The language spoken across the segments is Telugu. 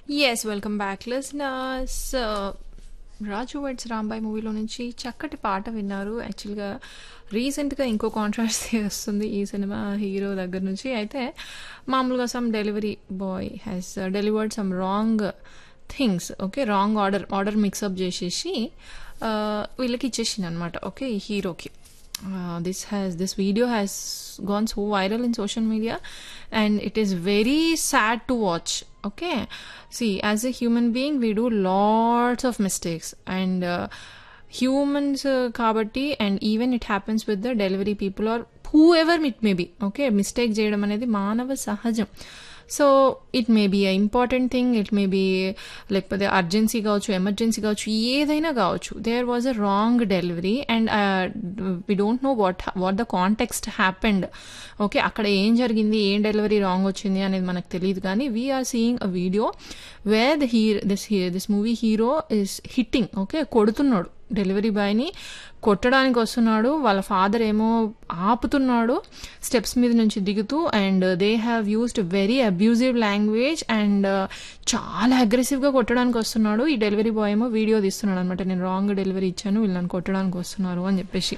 yes welcome back listeners Raju weds Rambai మూవీలో నుంచి చక్కటి పాట విన్నారు యాక్చువల్గా రీసెంట్గా ఇంకో కాంట్రవర్సీ వస్తుంది ఈ సినిమా హీరో దగ్గర నుంచి అయితే మామూలుగా some delivery boy has delivered some wrong things okay wrong order order mixup చేసేసి uh, వీళ్ళకి ఇచ్చేసింది అనమాట ఓకే ఈ హీరోకి uh, this has this video has gone so viral in social media and it is very sad to watch okay see as a human being we do lots of mistakes and uh, humans uh, kabatti and even it happens with the delivery people or whoever it may be okay mistake చేయడం అనేది మానవ సహజం so it may be important thing it may be లేకపోతే అర్జెన్సీ కావచ్చు ఎమర్జెన్సీ కావచ్చు ఏదైనా కావచ్చు there was a wrong delivery and we don't know what what the context happened okay అక్కడ ఏం జరిగింది ఏం డెలివరీ రాంగ్ వచ్చింది అనేది మనకు తెలియదు కానీ we are seeing a video where the hero this this movie hero is hitting okay కొడుతున్నాడు డెలివరీ బాయ్ని కొట్టడానికి వస్తున్నాడు వాళ్ళ ఫాదర్ ఏమో ఆపుతున్నాడు స్టెప్స్ మీద నుంచి దిగుతూ and they have used very abusive language and చాలా అగ్రెసివ్గా కొట్టడానికి వస్తున్నాడు ఈ డెలివరీ బాయ్ ఏమో వీడియో తీస్తున్నాడు అనమాట నేను రాంగ్ డెలివరీ ఇచ్చాను వీళ్ళని కొట్టడానికి వస్తున్నారు అని చెప్పేసి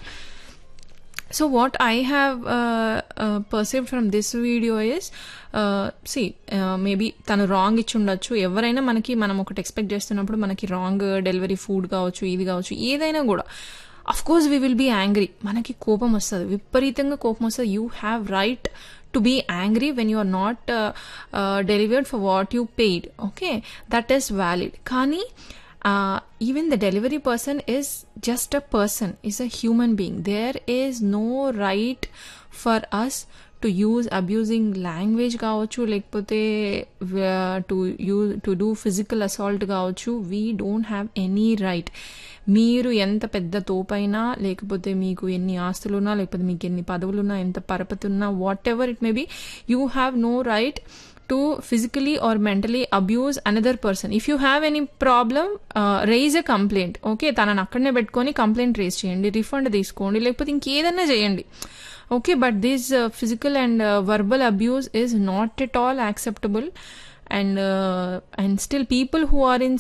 so what i have uh, uh, perceived from this video is uh, see uh, maybe తను రాంగ్ ఇచ్చి ఉండొచ్చు ఎవరైనా మనకి మనం ఒకటి ఎక్స్పెక్ట్ చేస్తున్నప్పుడు మనకి రాంగ్ డెలివరీ ఫుడ్ కావచ్చు ఇది కావచ్చు ఏదైనా కూడా of course we will be angry మనకి కోపం వస్తుంది విపరీతంగా కోపం వస్తుంది you have right to be angry when you are not delivered for what you paid okay that is valid కానీ uh, even the delivery person is just a person is a human being there is no right for us to use abusing language కావచ్చు లేకపోతే to use to do physical assault కావచ్చు we don't have any right మీరు ఎంత పెద్ద తోపైనా లేకపోతే మీకు ఎన్ని ఆస్తులున్నా లేకపోతే మీకు ఎన్ని పదవులున్నా ఎంత పరపతున్నా whatever it may be you have no right to physically or mentally abuse another person if you have any problem raise a complaint okay తనని అక్కడనే పెట్టుకొని కంప్లైంట్ రేజ్ చేయండి రిఫండ్ తీసుకోండి లేకపోతే ఇంకేదన్నా చేయండి okay but this uh, physical and uh, verbal abuse is not at all acceptable and uh, and still people who are in